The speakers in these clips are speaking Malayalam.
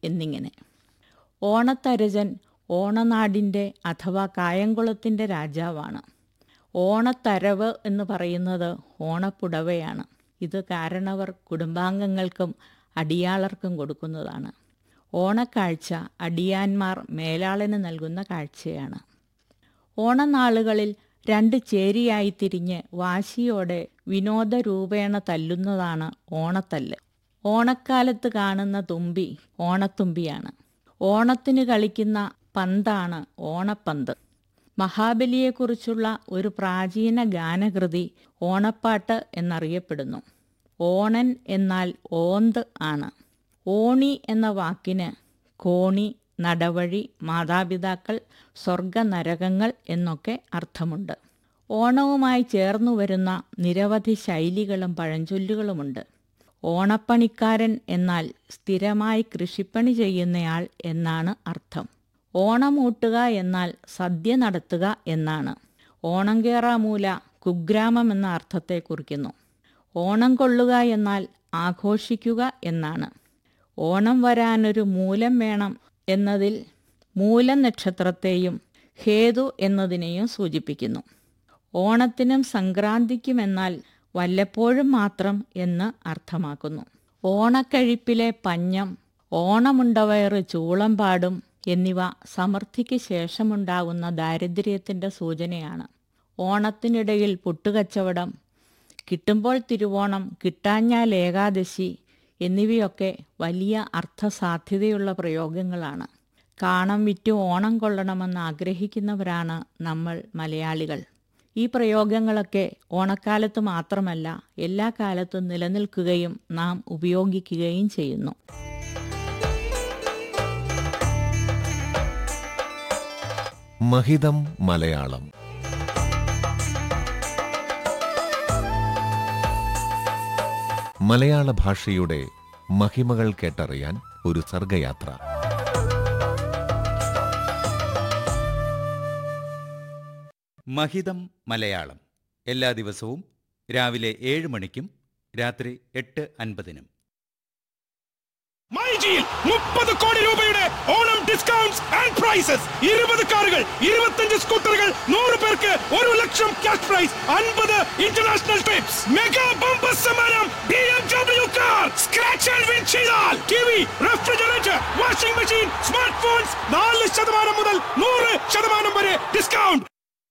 എന്നിങ്ങനെ ഓണത്തരജൻ ഓണനാടിൻ്റെ അഥവാ കായംകുളത്തിൻ്റെ രാജാവാണ് ഓണത്തരവ് എന്ന് പറയുന്നത് ഓണപ്പുടവയാണ് ഇത് കാരണവർ കുടുംബാംഗങ്ങൾക്കും അടിയാളർക്കും കൊടുക്കുന്നതാണ് ഓണക്കാഴ്ച അടിയാന്മാർ മേലാളന് നൽകുന്ന കാഴ്ചയാണ് ഓണനാളുകളിൽ രണ്ട് ചേരിയായി തിരിഞ്ഞ് വാശിയോടെ വിനോദരൂപേണ തല്ലുന്നതാണ് ഓണത്തല്ല് ഓണക്കാലത്ത് കാണുന്ന തുമ്പി ഓണത്തുമ്പിയാണ് ഓണത്തിന് കളിക്കുന്ന പന്താണ് ഓണപ്പന്ത് മഹാബലിയെക്കുറിച്ചുള്ള ഒരു പ്രാചീന ഗാനകൃതി ഓണപ്പാട്ട് എന്നറിയപ്പെടുന്നു ഓണൻ എന്നാൽ ഓന്ത് ആണ് ഓണി എന്ന വാക്കിന് കോണി നടവഴി മാതാപിതാക്കൾ സ്വർഗ നരകങ്ങൾ എന്നൊക്കെ അർത്ഥമുണ്ട് ഓണവുമായി ചേർന്നു വരുന്ന നിരവധി ശൈലികളും പഴഞ്ചൊല്ലുകളുമുണ്ട് ഓണപ്പണിക്കാരൻ എന്നാൽ സ്ഥിരമായി കൃഷിപ്പണി ചെയ്യുന്നയാൾ എന്നാണ് അർത്ഥം ഓണമൂട്ടുക എന്നാൽ സദ്യ നടത്തുക എന്നാണ് ഓണം കേറാമൂല കുഗ്രാമം എന്ന അർത്ഥത്തെ കുറിക്കുന്നു ഓണം കൊള്ളുക എന്നാൽ ആഘോഷിക്കുക എന്നാണ് ഓണം വരാനൊരു മൂലം വേണം എന്നതിൽ മൂലം നക്ഷത്രത്തെയും ഹേതു എന്നതിനെയും സൂചിപ്പിക്കുന്നു ഓണത്തിനും സംക്രാന്തിക്കും എന്നാൽ വല്ലപ്പോഴും മാത്രം എന്ന് അർത്ഥമാക്കുന്നു ഓണക്കഴിപ്പിലെ പഞ്ഞം ഓണമുണ്ടവയറ് ചൂളം പാടും എന്നിവ സമൃദ്ധിക്ക് ശേഷമുണ്ടാകുന്ന ദാരിദ്ര്യത്തിൻ്റെ സൂചനയാണ് ഓണത്തിനിടയിൽ പുട്ടുകച്ചവടം കിട്ടുമ്പോൾ തിരുവോണം കിട്ടാഞ്ഞാൽ ഏകാദശി എന്നിവയൊക്കെ വലിയ അർത്ഥസാധ്യതയുള്ള പ്രയോഗങ്ങളാണ് കാണം വിറ്റ് ഓണം കൊള്ളണമെന്ന് ആഗ്രഹിക്കുന്നവരാണ് നമ്മൾ മലയാളികൾ ഈ പ്രയോഗങ്ങളൊക്കെ ഓണക്കാലത്ത് മാത്രമല്ല എല്ലാ കാലത്തും നിലനിൽക്കുകയും നാം ഉപയോഗിക്കുകയും ചെയ്യുന്നു മഹിതം മലയാളം മലയാള ഭാഷയുടെ മഹിമകൾ കേട്ടറിയാൻ ഒരു സർഗയാത്ര മഹിതം മലയാളം എല്ലാ ദിവസവും രാവിലെ ഏഴ് മണിക്കും രാത്രി എട്ട് അൻപതിനും മൈജിയിൽ മുപ്പത് കോടി രൂപയുടെ ഓണം ഡിസ്കൗണ്ട്സ് ആൻഡ് പ്രൈസസ് ഇരുപത് കാറുകൾ ഇരുപത്തഞ്ച് സ്കൂട്ടറുകൾ നൂറ് പേർക്ക് ഒരു ലക്ഷം ക്യാഷ് പ്രൈസ് അൻപത് ഇന്റർനാഷണൽ ട്രിപ്സ് മെഗാ ബമ്പർ സമ്മാനം B M W car scratch and win ചെയ്താൽ T V refrigerator washing machine smart phones നാല് ശതമാനം മുതൽ നൂറ് ശതമാനം വരെ ഡിസ്കൗണ്ട്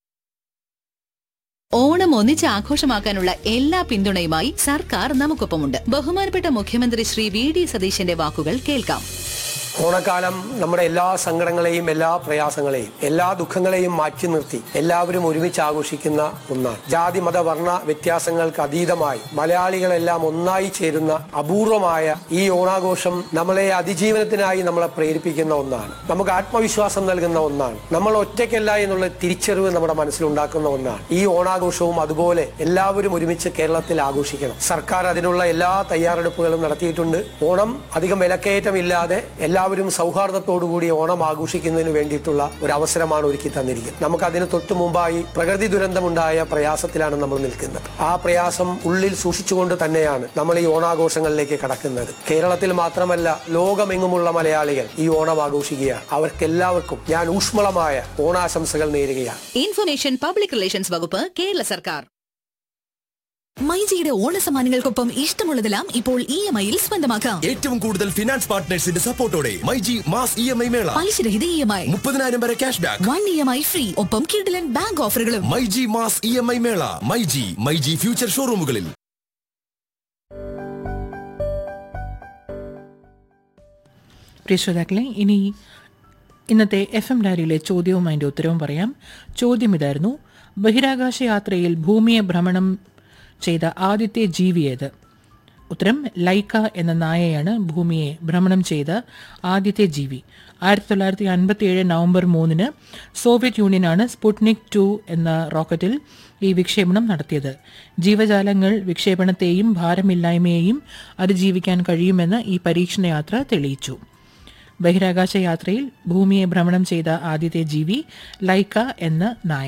ഓണം ഒന്നിച്ച് ആഘോഷമാക്കാനുള്ള എല്ലാ പിന്തുണയുമായി സർക്കാർ നമുക്കൊപ്പമുണ്ട് ബഹുമാനപ്പെട്ട മുഖ്യമന്ത്രി ശ്രീ വി ഡി സതീശന്റെ വാക്കുകൾ കേൾക്കാം ഓണക്കാലം നമ്മുടെ എല്ലാ സങ്കടങ്ങളെയും എല്ലാ പ്രയാസങ്ങളെയും എല്ലാ ദുഃഖങ്ങളെയും മാറ്റി നിർത്തി എല്ലാവരും ഒരുമിച്ച് ആഘോഷിക്കുന്ന ഒന്നാണ് ജാതി മത വർണ്ണ വ്യത്യാസങ്ങൾക്ക് അതീതമായി മലയാളികളെല്ലാം ഒന്നായി ചേരുന്ന അപൂർവമായ ഈ ഓണാഘോഷം നമ്മളെ അതിജീവനത്തിനായി നമ്മളെ പ്രേരിപ്പിക്കുന്ന ഒന്നാണ് നമുക്ക് ആത്മവിശ്വാസം നൽകുന്ന ഒന്നാണ് നമ്മൾ ഒറ്റയ്ക്കല്ല എന്നുള്ള തിരിച്ചറിവ് നമ്മുടെ മനസ്സിലുണ്ടാക്കുന്ന ഒന്നാണ് ഈ ഓണാഘോഷവും അതുപോലെ എല്ലാവരും ഒരുമിച്ച് കേരളത്തിൽ ആഘോഷിക്കണം സർക്കാർ അതിനുള്ള എല്ലാ തയ്യാറെടുപ്പുകളും നടത്തിയിട്ടുണ്ട് ഓണം അധികം വിലക്കയറ്റമില്ലാതെ എല്ലാവരും സൗഹാർദ്ദത്തോടുകൂടി ഓണം ആഘോഷിക്കുന്നതിന് വേണ്ടിയിട്ടുള്ള ഒരു അവസരമാണ് ഒരുക്കി തന്നിരിക്കുന്നത് നമുക്ക് അതിന് തൊട്ടു മുമ്പായി പ്രകൃതി ദുരന്തമുണ്ടായ പ്രയാസത്തിലാണ് നമ്മൾ നിൽക്കുന്നത് ആ പ്രയാസം ഉള്ളിൽ സൂക്ഷിച്ചുകൊണ്ട് തന്നെയാണ് നമ്മൾ ഈ ഓണാഘോഷങ്ങളിലേക്ക് കടക്കുന്നത് കേരളത്തിൽ മാത്രമല്ല ലോകമെങ്ങുമുള്ള മലയാളികൾ ഈ ഓണം ആഘോഷിക്കുകയാണ് അവർക്കെല്ലാവർക്കും ഞാൻ ഊഷ്മളമായ ഓണാശംസകൾ നേരുകയാണ് ഇൻഫർമേഷൻ പബ്ലിക് റിലേഷൻസ് വകുപ്പ് കേരള സർക്കാർ മൈജിയുടെ ഓണസമ്മാനങ്ങൾക്കൊപ്പം ഇഷ്ടമുള്ളതെല്ലാം ഇപ്പോൾ ഇ എം ഐയിൽ സ്വന്തമാക്കാം ഏറ്റവും കൂടുതൽ ഫിനാൻസ് പാർട്ട്നേഴ്സിന്റെ സപ്പോർട്ടോടെ myG mass E M I Mela പലിശരഹിത ഇ എം ഐ മുപ്പതിനായിരം വരെ cash back one E M I free ഒപ്പം കിഡിലൻ ബാങ്ക് ഓഫറുകളും myG mass E M I Mela myG myG future ഷോറൂമുകളിൽ പ്രിയ ശ്രോതാക്കളെ ഇനി ഇന്നത്തെ എഫ് എം ഡയറിയിലെ ചോദ്യവും അതിൻ്റെ ഉത്തരവും പറയാം ചോദ്യം ഇതായിരുന്നു ബഹിരാകാശ യാത്രയിൽ ഭൂമിയെ ഭ്രമണം ചെയ്ത ആദ്യത്തെ ജീവി ഏത് ഉത്തരം ലൈക്ക എന്ന നായയാണ് ഭൂമിയെ ഭ്രമണം ചെയ്ത ആദ്യത്തെ ജീവി ആയിരത്തി തൊള്ളായിരത്തി അൻപത്തി ഏഴ് നവംബർ മൂന്നിന് സോവിയറ്റ് യൂണിയനാണ് സ്പുട്നിക് ടു എന്ന റോക്കറ്റിൽ ഈ വിക്ഷേപണം നടത്തിയത് ജീവജാലങ്ങൾ വിക്ഷേപണത്തെയും ഭാരമില്ലായ്മയെയും അതിജീവിക്കാൻ കഴിയുമെന്ന് ഈ പരീക്ഷണ യാത്ര തെളിയിച്ചു ബഹിരാകാശ യാത്രയിൽ ഭൂമിയെ ഭ്രമണം ചെയ്ത ആദ്യത്തെ ജീവി ലൈക്ക എന്ന നായ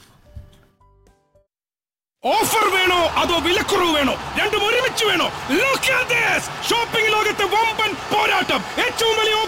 ഓഫർ വേണോ അതോ വിലക്കുറവ് വേണോ രണ്ടും ഒരുമിച്ച് വേണോ ഷോപ്പിംഗ് ലോകത്തെ വമ്പൻ പോരാട്ടം ഏറ്റവും വലിയ